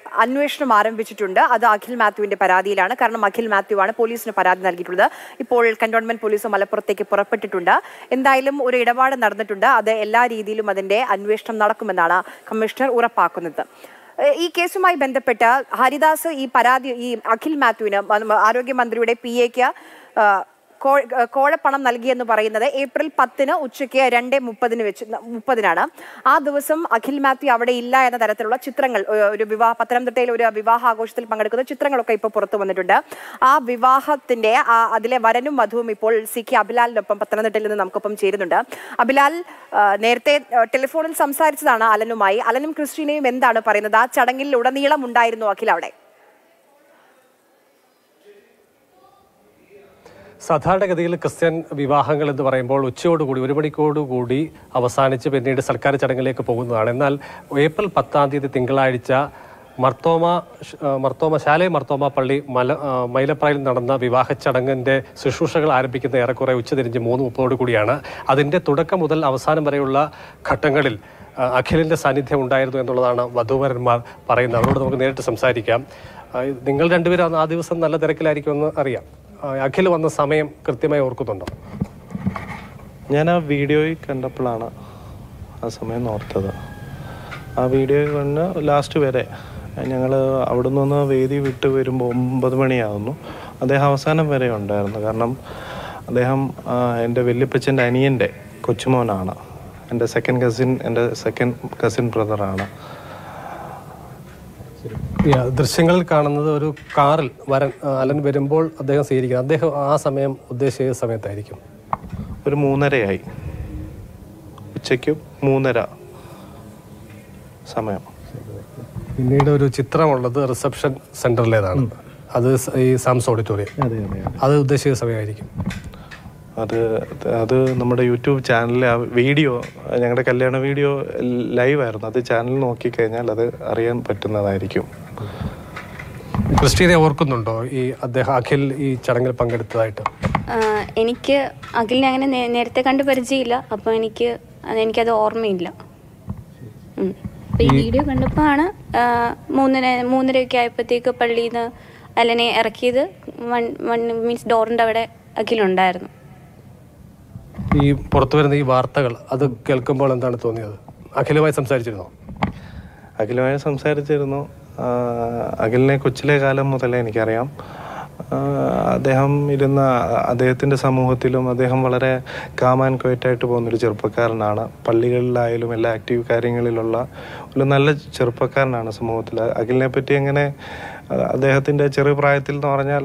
അന്വേഷണം ആരംഭിച്ചിട്ടുണ്ട് അത് അഖിൽ മാത്യുവിന്റെ പരാതിയിലാണ് കാരണം അഖിൽ മാത്യു ആണ് പോലീസിന് പരാതി നൽകിയിട്ടുള്ളത് ഇപ്പോൾ കന്റോൺമെന്റ് പോലീസ് മലപ്പുറത്തേക്ക് പുറപ്പെട്ടിട്ടുണ്ട് എന്തായാലും ഒരു ഇടപാട് നടന്നിട്ടുണ്ട് അത് എല്ലാ രീതിയിലും അതിന്റെ അന്വേഷണം നടക്കുമെന്നാണ് കമ്മീഷണർ ഉറപ്പാക്കുന്നത് ഏഹ് ഈ കേസുമായി ബന്ധപ്പെട്ട് ഹരിദാസ് ഈ പരാതി ഈ അഖിൽ മാത്യുവിന് മ- ആരോഗ്യമന്ത്രിയുടെ പി എക്ക് കോഴപ്പണം നൽകിയെന്ന് പറയുന്നത് ഏപ്രിൽ പത്തിന് ഉച്ചയ്ക്ക് രണ്ട് മുപ്പതിന് വെച്ച് മുപ്പതിനാണ് ആ ദിവസം അഖിൽ മാത്യു അവിടെ ഇല്ല എന്ന തരത്തിലുള്ള ചിത്രങ്ങൾ ഏഹ് ഒരു വിവാഹ പത്തനംതിട്ടയിൽ ഒരു വിവാഹാഘോഷത്തിൽ പങ്കെടുക്കുന്ന ചിത്രങ്ങളൊക്കെ ഇപ്പോൾ പുറത്തു വന്നിട്ടുണ്ട് ആ വിവാഹത്തിന്റെ ആ അതിലെ വരനും വധുവും ഇപ്പോൾ സി കെ അബിലാലിനൊപ്പം പത്തനംതിട്ടയിൽ നിന്ന് നമുക്കൊപ്പം ചേരുന്നുണ്ട് അബിലാൽ ആ, നേരത്തെ ആ, ടെലിഫോണിൽ സംസാരിച്ചതാണ് അലനുമായി അലനും ക്രിസ്റ്റീനയും എന്താണ് പറയുന്നത് ആ ചടങ്ങിൽ ഉടനീളം ഉണ്ടായിരുന്നു അഖിൽ അവിടെ സാധാരണഗതിയിൽ ക്രിസ്ത്യൻ വിവാഹങ്ങൾ എന്ന് പറയുമ്പോൾ ഉച്ചയോടുകൂടി ഒരു മണിക്കോടുകൂടി അവസാനിച്ച് പിന്നീട് സർക്കാർ ചടങ്ങിലേക്ക് പോകുന്നതാണ് എന്നാൽ ഏപ്രിൽ പത്താം തീയതി തിങ്കളാഴ്ച മർത്തോമ ഷ്- ആ, മർത്തോമ ശാലേ മർത്തോമ പള്ളി മല ആ, മൈലപ്രായിൽ നടന്ന വിവാഹ ചടങ്ങിൻ്റെ ശുശ്രൂഷകൾ ആരംഭിക്കുന്ന ഏറെക്കുറെ ഉച്ചതിരിഞ്ഞ് മൂന്ന് മുപ്പതോടു കൂടിയാണ് അതിൻ്റെ തുടക്കം മുതൽ അവസാനം വരെയുള്ള ഘട്ടങ്ങളിൽ ആ, അഖിലിൻ്റെ സാന്നിധ്യം ഉണ്ടായിരുന്നു എന്നുള്ളതാണ് വധൂവരന്മാർ പറയുന്നത് അവരോട് നമുക്ക് നേരിട്ട് സംസാരിക്കാം ആ, നിങ്ങൾ രണ്ടുപേരും ആ ദിവസം നല്ല തിരക്കിലായിരിക്കുമെന്ന് അറിയാം ആ, അഖിൽ വന്ന സമയം കൃത്യമായി ഓർക്കുന്നുണ്ടോ ഞാൻ ആ വീഡിയോയിൽ കണ്ടപ്പോഴാണ് ആ സമയം ഓർത്തത് ആ വീഡിയോ കണ്ട് ലാസ്റ്റ് വരെ ഞങ്ങൾ അവിടെ നിന്ന് വേദി വിട്ട് വരുമ്പോൾ ഒമ്പത് മണിയാകുന്നു അദ്ദേഹം അവസാനം വരെ ഉണ്ടായിരുന്നു കാരണം അദ്ദേഹം ആ, എൻ്റെ വല്യപ്പച്ചൻ്റെ അനിയൻ്റെ കൊച്ചുമോനാണ് എൻ്റെ സെക്കൻഡ് കസിൻ എൻ്റെ സെക്കൻഡ് കസിൻ ബ്രദറാണ് ഈ ദൃശ്യങ്ങളിൽ കാണുന്നത് ഒരു കാറിൽ വരൻ ആ, അലൻ വരുമ്പോൾ അദ്ദേഹം സ്വീകരിക്കുന്നത് അദ്ദേഹം ആ സമയം ഉദ്ദേശിച്ച ഏത് സമയത്തായിരിക്കും ഒരു മൂന്നരയായി ഉച്ചയ്ക്ക് മൂന്നര സമയം പിന്നീട് ഒരു ചിത്രമുള്ളത് റിസപ്ഷൻ സെന്ററിലേതാണ് അത് സ- ഈ സാംസ് ഓഡിറ്റോറിയം അതെ അതെ അത് ഉദ്ദേശിച്ച സമയമായിരിക്കും അത് അത് നമ്മുടെ യൂട്യൂബ് ചാനലിലെ ആ വീഡിയോ ഞങ്ങളുടെ കല്യാണ വീഡിയോ ലൈവ് ആയിരുന്നു അത് ചാനൽ നോക്കിക്കഴിഞ്ഞാൽ അത് അറിയാൻ പറ്റുന്നതായിരിക്കും ക്രിസ്റ്റീനെ ഓർക്കുന്നുണ്ടോ ഈ അദ്ദേഹം അഖിൽ ഈ ചടങ്ങിൽ പങ്കെടുത്തതായിട്ട് ആഹ് എനിക്ക് അഖിലിനെ അങ്ങനെ നേ- നേരത്തെ കണ്ട് പരിചയമില്ല അപ്പോൾ എനിക്ക് അത് എനിക്കത് ഓർമ്മയില്ല ഉം. അപ്പോൾ ഈ വീഡിയോ കണ്ടപ്പോൾ ആണ് ആഹ് മൂന്നര മൂന്നരയൊക്കെ ആയപ്പോഴത്തേക്ക് പള്ളിയിൽ നിന്ന് അലനെ ഇറക്കിയത് വൺ വൺ മീൻസ് ഡോറിൻ്റെ അവിടെ അഖിലുണ്ടായിരുന്നു ഈ പുറത്തു വരുന്ന ഈ വാർത്തകൾ അത് കേൾക്കുമ്പോൾ എന്താണ് തോന്നിയത് അഖിലുമായി സംസാരിച്ചിരുന്നോ അഖിലുമായി സംസാരിച്ചിരുന്നു ആ, അഖിലിനെ കൊച്ചിലെ കാലം മുതലേ എനിക്കറിയാം ആ, അദ്ദേഹം ഇരുന്ന അദ്ദേഹത്തിൻ്റെ സമൂഹത്തിലും അദ്ദേഹം വളരെ കാമാൻ ക്വയറ്റായിട്ട് പോകുന്നൊരു ചെറുപ്പക്കാരനാണ് പള്ളികളിലായാലും എല്ലാ ആക്റ്റീവ് കാര്യങ്ങളിലുള്ള ഒരു നല്ല ചെറുപ്പക്കാരനാണ് സമൂഹത്തിൽ അഖിലിനെ പറ്റി എങ്ങനെ അദ്ദേഹത്തിൻ്റെ ചെറു പ്രായത്തിൽ എന്ന് പറഞ്ഞാൽ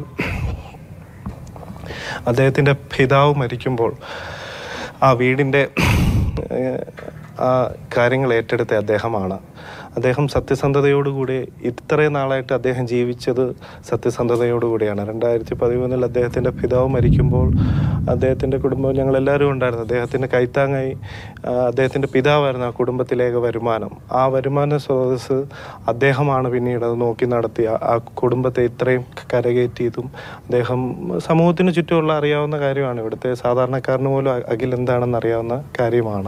അദ്ദേഹത്തിൻ്റെ പിതാവ് മരിക്കുമ്പോൾ ആ വീടിൻ്റെ ഏഹ്, ആ കാര്യങ്ങൾ ഏറ്റെടുത്ത അദ്ദേഹമാണ് അദ്ദേഹം സത്യസന്ധതയോടുകൂടി ഇത്രയും നാളായിട്ട് അദ്ദേഹം ജീവിച്ചത് സത്യസന്ധതയോടുകൂടിയാണ് രണ്ടായിരത്തി പതിമൂന്നിൽ അദ്ദേഹത്തിൻ്റെ പിതാവ് മരിക്കുമ്പോൾ അദ്ദേഹത്തിൻ്റെ കുടുംബം ഞങ്ങളെല്ലാവരും ഉണ്ടായിരുന്നു അദ്ദേഹത്തിൻ്റെ കൈത്താങ്ങായി ആ, അദ്ദേഹത്തിൻ്റെ പിതാവായിരുന്നു ആ കുടുംബത്തിലേക്ക് വരുമാനം ആ വരുമാന സ്രോതസ് അദ്ദേഹമാണ് പിന്നീട് അത് നോക്കി നടത്തി ആ- ആ കുടുംബത്തെ ഇത്രയും കരകയറ്റിയതും അദ്ദേഹം സമൂഹത്തിന് ചുറ്റുമുള്ള അറിയാവുന്ന കാര്യമാണ് ഇവിടുത്തെ സാധാരണക്കാരന് പോലും അ- അഖിൽ എന്താണെന്ന് അറിയാവുന്ന കാര്യമാണ്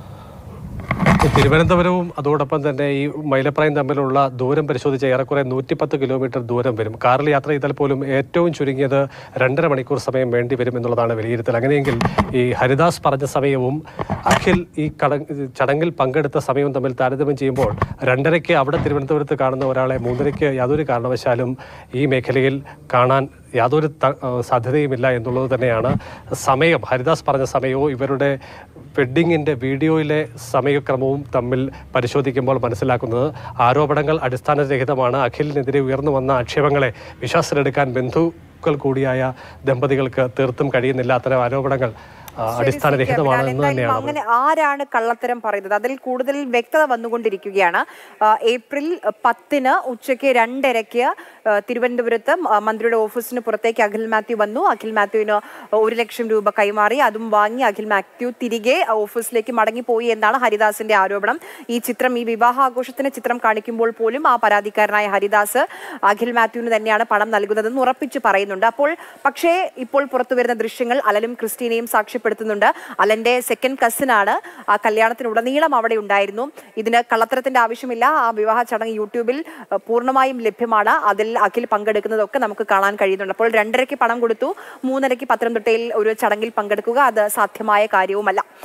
തിരുവനന്തപുരവും അതോടൊപ്പം തന്നെ ഈ മൈലപ്രായും തമ്മിലുള്ള ദൂരം പരിശോധിച്ച ഏറെക്കുറെ നൂറ്റിപ്പത്ത് കിലോമീറ്റർ ദൂരം വരും കാറിൽ യാത്ര ചെയ്താൽ പോലും ഏറ്റവും ചുരുങ്ങിയത് രണ്ടര മണിക്കൂർ സമയം വേണ്ടി വരും എന്നുള്ളതാണ് വിലയിരുത്തൽ അങ്ങനെയെങ്കിൽ ഈ ഹരിദാസ് പറഞ്ഞ സമയവും അഖിൽ ഈ കട ചടങ്ങിൽ പങ്കെടുത്ത സമയവും തമ്മിൽ താരതമ്യം ചെയ്യുമ്പോൾ രണ്ടരയ്ക്ക് അവിടെ തിരുവനന്തപുരത്ത് കാണുന്ന ഒരാളെ മൂന്നരയ്ക്ക് യാതൊരു കാരണവശാലും ഈ മേഖലയിൽ കാണാൻ യാതൊരു ത- ആ, സാധ്യതയുമില്ല എന്നുള്ളത് തന്നെയാണ് സമയം ഹരിദാസ് പറഞ്ഞ സമയവും ഇവരുടെ വെഡ്ഡിങ്ങിൻ്റെ വീഡിയോയിലെ സമയക്രമവും തമ്മിൽ പരിശോധിക്കുമ്പോൾ മനസ്സിലാക്കുന്നത് ആരോപണങ്ങൾ അടിസ്ഥാനരഹിതമാണ് അഖിലിനെതിരെ ഉയർന്നു വന്ന ആക്ഷേപങ്ങളെ വിശ്വാസത്തിലെടുക്കാൻ ബന്ധുക്കൾ കൂടിയായ ദമ്പതികൾക്ക് തീർത്തും കഴിയുന്നില്ല അത്തരം ആരോപണങ്ങൾ ആ, ശരി, അടിസ്ഥാനരഹിതമാണ് ശരി, എന്ന് എന്തായാലും തന്നെയാണ് അങ്ങനെ ആരാണ് കള്ളത്തരം പറയുന്നത് അതിൽ കൂടുതൽ വ്യക്തത വന്നുകൊണ്ടിരിക്കുകയാണ് ആ, ഏപ്രിൽ പത്തിന് ഉച്ചയ്ക്ക് രണ്ടരയ്ക്ക് ആ, തിരുവനന്തപുരത്ത് ആ, മന്ത്രിയുടെ ഓഫീസിന് പുറത്തേക്ക് അഖിൽ മാത്യു വന്നു അഖിൽ മാത്യുവിന് ഒരു ലക്ഷം രൂപ കൈമാറി അതും വാങ്ങി അഖിൽ മാത്യു തിരികെ ഓഫീസിലേക്ക് മടങ്ങിപ്പോയി എന്നാണ് ഹരിദാസിന്റെ ആരോപണം ഈ ചിത്രം ഈ വിവാഹാഘോഷത്തിന് ചിത്രം കാണിക്കുമ്പോൾ പോലും ആ പരാതിക്കാരനായ ഹരിദാസ് അഖിൽ മാത്യുവിന് തന്നെയാണ് പണം നൽകുന്നതെന്ന് ഉറപ്പിച്ച് പറയുന്നുണ്ട് അപ്പോൾ പക്ഷേ ഇപ്പോൾ പുറത്തു വരുന്ന ദൃശ്യങ്ങൾ അലലും ക്രിസ്റ്റീനയും സാക്ഷ്യപ്പെടുത്തുന്നു സാക്ഷ്യപ്പെടുത്തുന്നുണ്ട് അലന്റെ സെക്കൻഡ് കസിനാണ് ആ കല്യാണത്തിനുടനീളം അവിടെ ഉണ്ടായിരുന്നു ഇതിന് കള്ളത്തരത്തിന്റെ ആവശ്യമില്ല ആ വിവാഹ ചടങ്ങ് യൂട്യൂബിൽ അഹ്, പൂർണ്ണമായും ലഭ്യമാണ് അതിൽ അഖിൽ പങ്കെടുക്കുന്നതൊക്കെ നമുക്ക് കാണാൻ കഴിയുന്നുണ്ട് അപ്പോൾ രണ്ടരയ്ക്ക് പണം കൊടുത്തു മൂന്നരയ്ക്ക് പത്തനംതിട്ടയിൽ ഒരു ചടങ്ങിൽ പങ്കെടുക്കുക അത് സാധ്യമായ കാര്യവുമല്ല